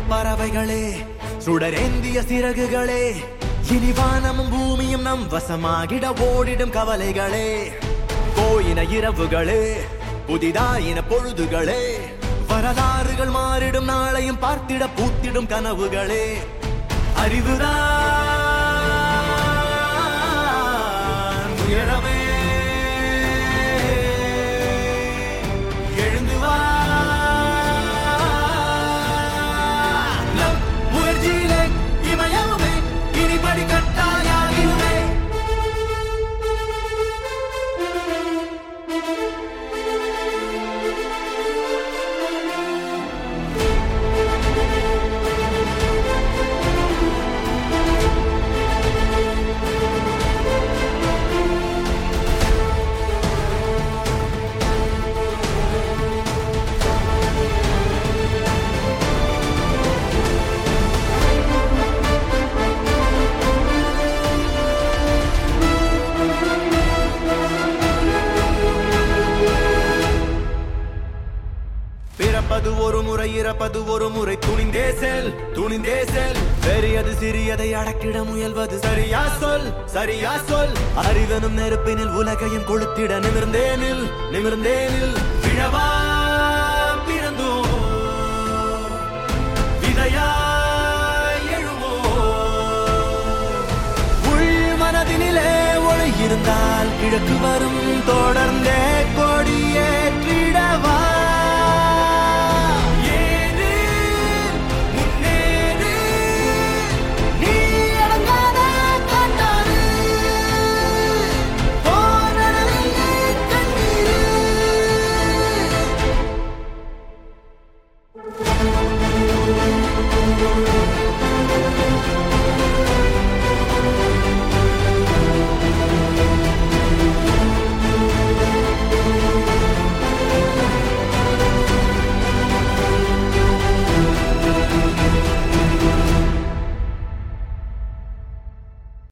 பறவைகளே சுடரேந்திய சிறகுகளே இனி வானமும் பூமியும் நம் வசமாகிட ஓடிடும் கவலைகளே போயின இரவுகளே புதிதாயின பொழுதுகளே வரலாறுகள் மாறிடும் நாளையும் பார்த்திட பூத்திடும் கனவுகளே அறிவுதான் உயரமே எழுந்து வா நம் முயற்சியிலே இமயமுமே இனி படிக்கட்டாயாகிடுமே பிறப்பது ஒரு முறை இறப்பது ஒரு முறை துணிந்தே செல் துணிந்தே செல் பெரியது சிறியதை அடக்கிட முயல்வது சரியா சொல் சரியா சொல் அறிவனும் நெருப்பினில் உலகையும் கொளுத்திட நிமிர்ந்தேனில் நிமிர்ந்தேனில் விழவா பிறந்தோ விதையாய் எழுமோ உள் மனதினிலே ஒளி இருந்தால் கிழக்கு வரும் தொடர்ந்தே கொடியேற்றிடவா